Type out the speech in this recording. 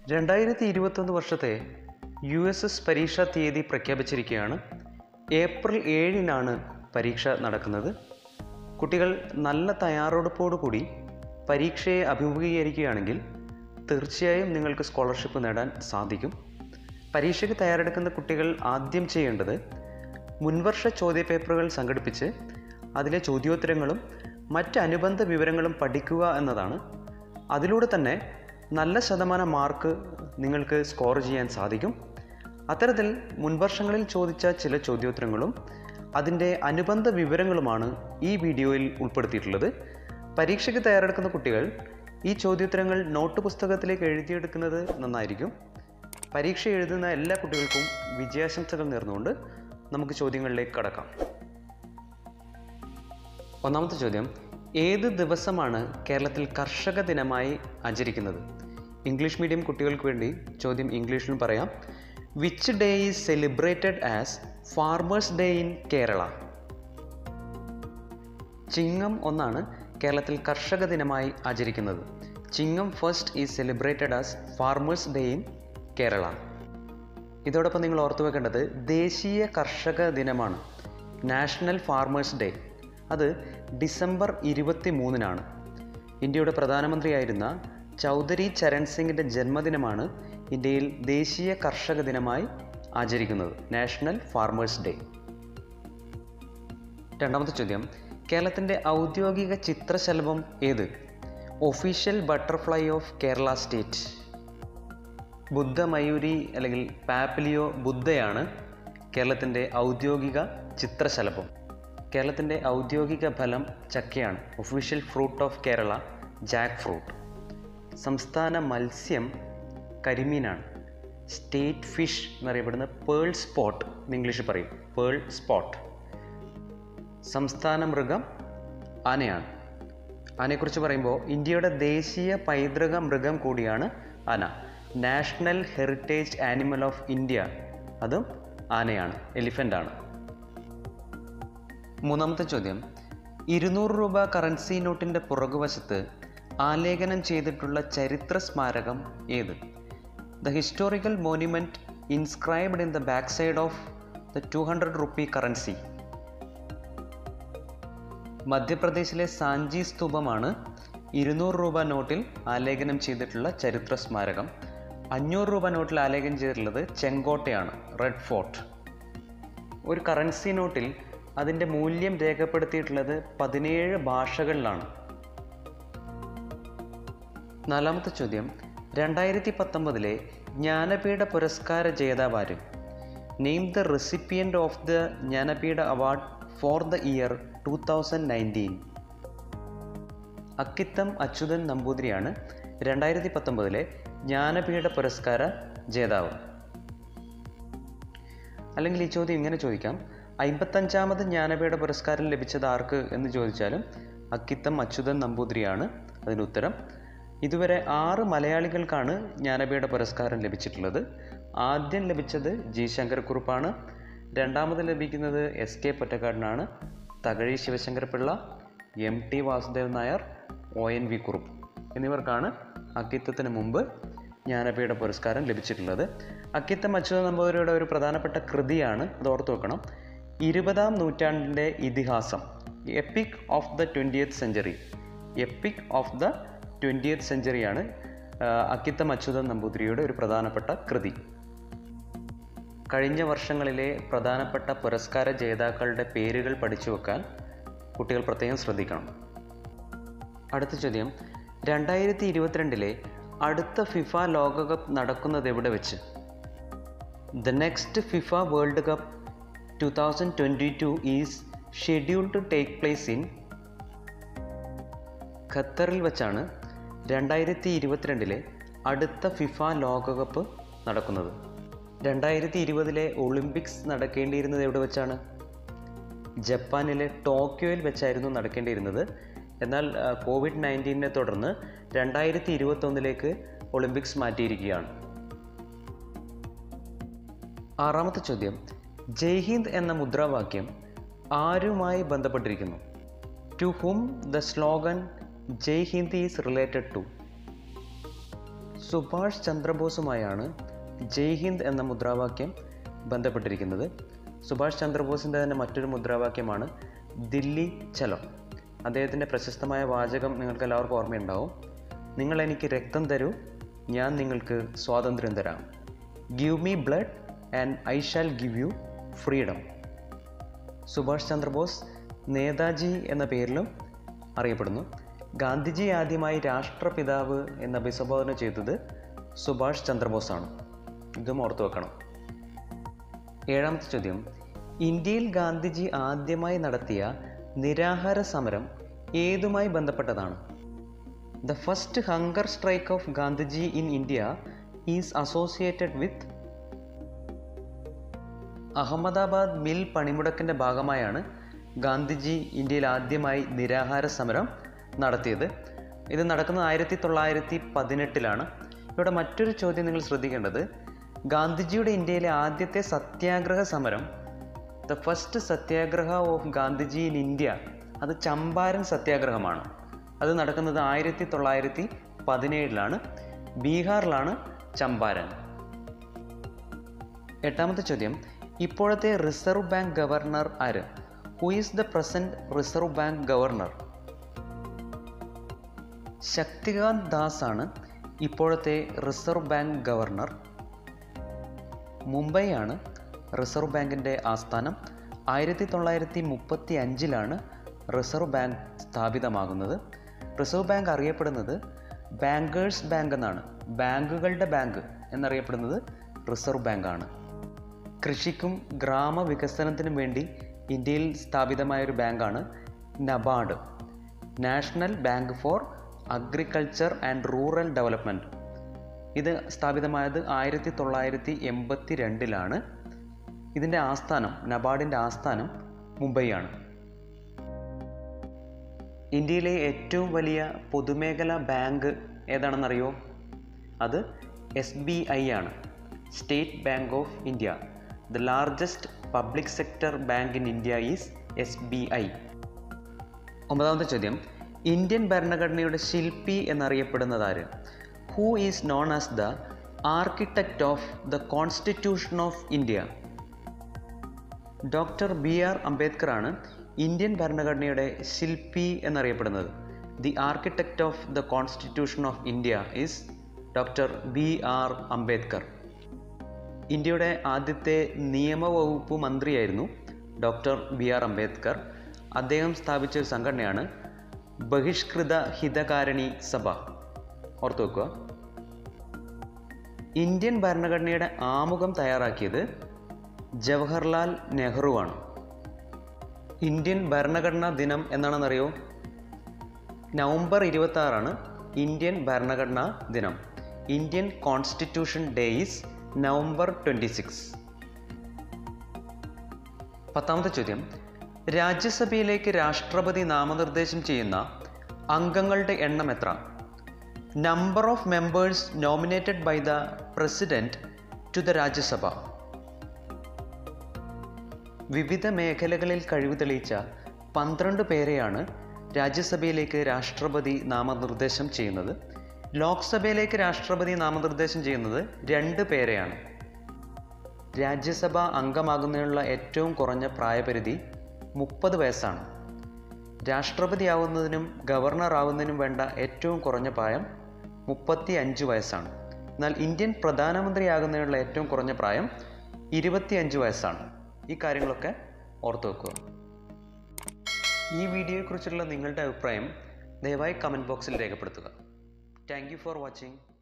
രണ്ടായിരത്തി ഇരുപത്തൊന്ന് വർഷത്തെ യു എസ് എസ് പരീക്ഷാ തീയതി പ്രഖ്യാപിച്ചിരിക്കുകയാണ് ഏപ്രിൽ ഏഴിനാണ് പരീക്ഷ നടക്കുന്നത് കുട്ടികൾ നല്ല തയ്യാറെടുപ്പോടുകൂടി പരീക്ഷയെ അഭിമുഖീകരിക്കുകയാണെങ്കിൽ തീർച്ചയായും നിങ്ങൾക്ക് സ്കോളർഷിപ്പ് നേടാൻ സാധിക്കും പരീക്ഷയ്ക്ക് തയ്യാറെടുക്കുന്ന കുട്ടികൾ ആദ്യം ചെയ്യേണ്ടത് മുൻവർഷ ചോദ്യപേപ്പറുകൾ സംഘടിപ്പിച്ച് അതിലെ ചോദ്യോത്തരങ്ങളും മറ്റ് അനുബന്ധ വിവരങ്ങളും പഠിക്കുക എന്നതാണ് അതിലൂടെ തന്നെ നല്ല ശതമാനം മാർക്ക് നിങ്ങൾക്ക് സ്കോർ ചെയ്യാൻ സാധിക്കും അത്തരത്തിൽ മുൻവർഷങ്ങളിൽ ചോദിച്ച ചില ചോദ്യോത്തരങ്ങളും അതിൻ്റെ അനുബന്ധ വിവരങ്ങളുമാണ് ഈ വീഡിയോയിൽ ഉൾപ്പെടുത്തിയിട്ടുള്ളത് പരീക്ഷയ്ക്ക് തയ്യാറെടുക്കുന്ന കുട്ടികൾ ഈ ചോദ്യോത്തരങ്ങൾ നോട്ട് പുസ്തകത്തിലേക്ക് എഴുതിയെടുക്കുന്നത് നന്നായിരിക്കും പരീക്ഷ എഴുതുന്ന എല്ലാ കുട്ടികൾക്കും വിജയാശംസകൾ നേർന്നുകൊണ്ട് നമുക്ക് ചോദ്യങ്ങളിലേക്ക് കടക്കാം ഒന്നാമത്തെ ചോദ്യം ഏത് ദിവസമാണ് കേരളത്തിൽ കർഷക ദിനമായി ആചരിക്കുന്നത് ഇംഗ്ലീഷ് മീഡിയം കുട്ടികൾക്ക് വേണ്ടി ചോദ്യം ഇംഗ്ലീഷിലും പറയാം which day is celebrated as farmers day in Kerala ചിങ്ങം ഒന്നാണ് കേരളത്തിൽ കർഷക ദിനമായി ആചരിക്കുന്നത് Chingam first is celebrated as farmers day in Kerala ഇതോടൊപ്പം നിങ്ങൾ ഓർത്തു വെക്കേണ്ടത് ദേശീയ കർഷക ദിനമാണ് നാഷണൽ ഫാർമേഴ്സ് ഡേ അത് ഡിസംബർ ഇരുപത്തി മൂന്നിനാണ് ഇന്ത്യയുടെ പ്രധാനമന്ത്രിയായിരുന്ന ചൗധരി ചരൺ സിംഗിൻ്റെ ജന്മദിനമാണ് ഇന്ത്യയിൽ ദേശീയ കർഷക ദിനമായി ആചരിക്കുന്നത് നാഷണൽ ഫാർമേഴ്സ് ഡേ രണ്ടാമത്തെ ചോദ്യം കേരളത്തിൻ്റെ ഔദ്യോഗിക ചിത്രശലഭം ഏത് official butterfly of Kerala state ബുദ്ധമയൂരി അല്ലെങ്കിൽ പാപ്പിലിയോ ബുദ്ധയാണ് കേരളത്തിൻ്റെ ഔദ്യോഗിക ചിത്രശലഭം കേരളത്തിൻ്റെ ഔദ്യോഗിക ഫലം ചക്കയാണ് official fruit of Kerala jackfruit സംസ്ഥാന മത്സ്യം കരിമീനാണ് സ്റ്റേറ്റ് ഫിഷ് എന്നറിയപ്പെടുന്ന പേൾ സ്പോട്ട് എന്ന് ഇംഗ്ലീഷിൽ പറയും പേൾ സ്പോട്ട് സംസ്ഥാന മൃഗം ആനയാണ് ആനയെക്കുറിച്ച് പറയുമ്പോൾ ഇന്ത്യയുടെ ദേശീയ പൈതൃക മൃഗം കൂടിയാണ് ആന national heritage animal of India അതും ആനയാണ് എലിഫൻ്റ് ആണ് മൂന്നാമത്തെ ചോദ്യം ഇരുന്നൂറ് രൂപ കറൻസി നോട്ടിൻ്റെ പുറകുവശത്ത് ആലേഖനം ചെയ്തിട്ടുള്ള ചരിത്ര സ്മാരകം ഏത് the historical monument inscribed in the back side of the two hundred rupee currency മധ്യപ്രദേശിലെ സാഞ്ചി സ്തൂപമാണ് ഇരുന്നൂറ് രൂപ നോട്ടിൽ ആലേഖനം ചെയ്തിട്ടുള്ള ചരിത്ര സ്മാരകം അഞ്ഞൂറ് രൂപ നോട്ടിൽ ആലേഖനം ചെയ്തിട്ടുള്ളത് ചെങ്കോട്ടയാണ് റെഡ് ഫോർട്ട് ഒരു കറൻസി നോട്ടിൽ അതിൻ്റെ മൂല്യം രേഖപ്പെടുത്തിയിട്ടുള്ളത് പതിനേഴ് ഭാഷകളിലാണ് നാലാമത്തെ ചോദ്യം രണ്ടായിരത്തി പത്തൊമ്പതിലെ ജ്ഞാനപീഠ പുരസ്കാര ജേതാവാര് name the recipient of the Jnanpith award for the year two thousand nineteen Akkitham Achuthan നമ്പൂതിരിയാണ് രണ്ടായിരത്തി പത്തൊമ്പതിലെ ജ്ഞാനപീഠ പുരസ്കാര ജേതാവ് അല്ലെങ്കിൽ ഈ ചോദ്യം ഇങ്ങനെ ചോദിക്കാം അമ്പത്തഞ്ചാമത് ജ്ഞാനപീഠ പുരസ്കാരം ലഭിച്ചത് ആർക്ക് എന്ന് ചോദിച്ചാലും അക്കിത്തം അച്യുതൻ നമ്പൂതിരിയാണ് അതിന് ഉത്തരം ഇതുവരെ ആറ് മലയാളികൾക്കാണ് ജ്ഞാനപീഠ പുരസ്കാരം ലഭിച്ചിട്ടുള്ളത് ആദ്യം ലഭിച്ചത് ജി ശങ്കരക്കുറുപ്പാണ് രണ്ടാമത് ലഭിക്കുന്നത് എസ് കെ പൊറ്റക്കാടിനാണ് Thakazhi Sivasankarapillai M T Vasudev Nair O N V Kurup എന്നിവർക്കാണ് അക്കിത്തത്തിന് മുമ്പ് ജ്ഞാനപീഠ പുരസ്കാരം ലഭിച്ചിട്ടുള്ളത് അക്കിത്തം അച്യുത നമ്പൂതിരിയുടെ ഒരു പ്രധാനപ്പെട്ട കൃതിയാണ് അത് ഓർത്തു വെക്കണം ഇരുപതാം നൂറ്റാണ്ടിൻ്റെ ഇതിഹാസം epic of the twentieth century epic of the twentieth സെഞ്ചുറിയാണ് അക്കിത്തം അച്യുതൻ നമ്പൂതിരിയുടെ ഒരു പ്രധാനപ്പെട്ട കൃതി കഴിഞ്ഞ വർഷങ്ങളിലെ പ്രധാനപ്പെട്ട പുരസ്കാര ജേതാക്കളുടെ പേരുകൾ പഠിച്ചു വെക്കാൻ കുട്ടികൾ പ്രത്യേകം ശ്രദ്ധിക്കണം അടുത്ത ചോദ്യം രണ്ടായിരത്തി ഇരുപത്തിരണ്ടിലെ അടുത്ത ഫിഫ ലോകകപ്പ് നടക്കുന്നത് എവിടെ വെച്ച് the next FIFA world cup two thousand twenty two is schedule to take place in ഖത്തറിൽ വെച്ചാണ് രണ്ടായിരത്തി ഇരുപത്തിരണ്ടിലെ അടുത്ത ഫിഫ ലോകകപ്പ് നടക്കുന്നത് രണ്ടായിരത്തി ഇരുപതിലെ ഒളിമ്പിക്സ് നടക്കേണ്ടിയിരുന്നത് എവിടെ വെച്ചാണ് ജപ്പാനിലെ ടോക്കിയോയിൽ വെച്ചായിരുന്നു നടക്കേണ്ടിയിരുന്നത് എന്നാൽ കോവിഡ് നയൻറ്റീനെ തുടർന്ന് രണ്ടായിരത്തി ഇരുപത്തൊന്നിലേക്ക് ഒളിമ്പിക്സ് മാറ്റിയിരിക്കുകയാണ് ആറാമത്തെ ചോദ്യം ജയ്ഹിന്ദ് എന്ന മുദ്രാവാക്യം ആരുമായി ബന്ധപ്പെട്ടിരിക്കുന്നു to whom the slogan Jai Hind is related to Subhash ചന്ദ്രബോസുമായാണ് ജയ് ഹിന്ദ് എന്ന മുദ്രാവാക്യം ബന്ധപ്പെട്ടിരിക്കുന്നത് സുഭാഷ് ചന്ദ്രബോസിൻ്റെ തന്നെ മറ്റൊരു മുദ്രാവാക്യമാണ് ദില്ലി ചലോ അദ്ദേഹത്തിൻ്റെ പ്രശസ്തമായ വാചകം നിങ്ങൾക്ക് എല്ലാവർക്കും ഓർമ്മയുണ്ടാവും നിങ്ങൾ എനിക്ക് രക്തം തരൂ ഞാൻ നിങ്ങൾക്ക് സ്വാതന്ത്ര്യം തരാം give me blood and I shall give you freedom Subhash Chandrabose Netaji എന്ന പേരിലും അറിയപ്പെടുന്നു ഗാന്ധിജി ആദ്യമായി രാഷ്ട്രപിതാവ് എന്ന് അഭിസംബോധന ചെയ്തത് സുഭാഷ് ചന്ദ്രബോസാണ് ഇതും ഓർത്തു വെക്കണം ഏഴാമത്തെ ചോദ്യം ഇന്ത്യയിൽ ഗാന്ധിജി ആദ്യമായി നടത്തിയ നിരാഹാര സമരം ഏതുമായി ബന്ധപ്പെട്ടതാണ് the first hunger strike of Gandhiji in India is associated with Ahmedabad mill പണിമുടക്കിൻ്റെ ഭാഗമായാണ് ഗാന്ധിജി ഇന്ത്യയിൽ ആദ്യമായി നിരാഹാര സമരം നടത്തിയത് ഇത് നടക്കുന്നത് ആയിരത്തി തൊള്ളായിരത്തി പതിനെട്ടിലാണ് ഇവിടെ മറ്റൊരു ചോദ്യം നിങ്ങൾ ശ്രദ്ധിക്കേണ്ടത് ഗാന്ധിജിയുടെ ഇന്ത്യയിലെ ആദ്യത്തെ സത്യാഗ്രഹ സമരം the first satyagraha of Gandhiji in India അത് ചമ്പാരൻ സത്യാഗ്രഹമാണ് അത് നടക്കുന്നത് ആയിരത്തി തൊള്ളായിരത്തി പതിനേഴിലാണ് ബീഹാറിലാണ് ചമ്പാരൻ എട്ടാമത്തെ ചോദ്യം ഇപ്പോഴത്തെ റിസർവ് ബാങ്ക് ഗവർണർ ആര് who is the present reserve bank governor Shaktikanta Das ആണ് ഇപ്പോഴത്തെ റിസർവ് ബാങ്ക് ഗവർണർ മുംബൈയാണ് റിസർവ് ബാങ്കിൻ്റെ ആസ്ഥാനം ആയിരത്തി തൊള്ളായിരത്തി മുപ്പത്തി അഞ്ചിലാണ് റിസർവ് ബാങ്ക് സ്ഥാപിതമാകുന്നത് റിസർവ് ബാങ്ക് അറിയപ്പെടുന്നത് ബാങ്കേഴ്സ് ബാങ്ക് എന്നാണ് ബാങ്കുകളുടെ ബാങ്ക് എന്നറിയപ്പെടുന്നത് റിസർവ് ബാങ്കാണ് കൃഷിക്കും ഗ്രാമവികസനത്തിനും വേണ്ടി ഇന്ത്യയിൽ സ്ഥാപിതമായ ഒരു ബാങ്കാണ് NABARD national bank for agriculture and rural development ഇത് സ്ഥാപിതമായത് ആയിരത്തി തൊള്ളായിരത്തി എൺപത്തി രണ്ടിലാണ് ഇതിൻ്റെ ആസ്ഥാനം നബാർഡിൻ്റെ ആസ്ഥാനം മുംബൈയാണ് ഇന്ത്യയിലെ ഏറ്റവും വലിയ പൊതുമേഖലാ ബാങ്ക് ഏതാണെന്നറിയോ അത് എസ് ബി ഐ ആണ് state bank of India the largest public sector bank in India is S B I ഒമ്പതാമത്തെ ചോദ്യം ഇന്ത്യൻ ഭരണഘടനയുടെ ശില്പി എന്നറിയപ്പെടുന്നത് ആര് who is known as the architect of the constitution of India doctor B R Ambedkar ആണ് Indian ഭരണഘടനയുടെ ശില്പി എന്നറിയപ്പെടുന്നത് the architect of the constitution of India is doctor B R Ambedkar ഇന്ത്യയുടെ ആദ്യത്തെ നിയമവകുപ്പ് മന്ത്രിയായിരുന്നു ഡോക്ടർ ബി ആർ അംബേദ്കർ അദ്ദേഹം സ്ഥാപിച്ച ഒരു സംഘടനയാണ് ബഹിഷ്കൃത ഹിതകാരണി സഭ ഓർത്തു വെക്കുക ഇന്ത്യൻ ഭരണഘടനയുടെ ആമുഖം തയ്യാറാക്കിയത് ജവഹർലാൽ നെഹ്റുവാണ് ഇന്ത്യൻ ഭരണഘടനാ ദിനം എന്നാണെന്നറിയോ നവംബർ ഇരുപത്തി ആറാണ് ഇന്ത്യൻ ഭരണഘടനാ ദിനം Indian constitution day is November twenty six പത്താമത്തെ ചോദ്യം രാജ്യസഭയിലേക്ക് രാഷ്ട്രപതി നാമനിർദ്ദേശം ചെയ്യുന്ന അംഗങ്ങളുടെ എണ്ണം എത്ര number of members nominated by the president to the Rajya Sabha വിവിധ മേഖലകളിൽ കഴിവ് തെളിയിച്ച പന്ത്രണ്ട് പേരെയാണ് രാജ്യസഭയിലേക്ക് രാഷ്ട്രപതി നാമനിർദ്ദേശം ചെയ്യുന്നത് ലോക്സഭയിലേക്ക് രാഷ്ട്രപതി നാമനിർദ്ദേശം ചെയ്യുന്നത് രണ്ട് പേരെയാണ് രാജ്യസഭ അംഗമാകുന്നതിനുള്ള ഏറ്റവും കുറഞ്ഞ പ്രായപരിധി മുപ്പത് വയസ്സാണ് രാഷ്ട്രപതിയാവുന്നതിനും ഗവർണർ ആവുന്നതിനും വേണ്ട ഏറ്റവും കുറഞ്ഞ പ്രായം മുപ്പത്തി അഞ്ച് വയസ്സാണ് എന്നാൽ ഇന്ത്യൻ പ്രധാനമന്ത്രിയാകുന്നതിനുള്ള ഏറ്റവും കുറഞ്ഞ പ്രായം ഇരുപത്തിയഞ്ച് വയസ്സാണ് ഈ കാര്യങ്ങളൊക്കെ ഓർത്തു വെക്കുക ഈ വീഡിയോയെക്കുറിച്ചുള്ള നിങ്ങളുടെ അഭിപ്രായം ദയവായി കമൻറ്റ് ബോക്സിൽ രേഖപ്പെടുത്തുക താങ്ക് യു ഫോർ വാച്ചിങ്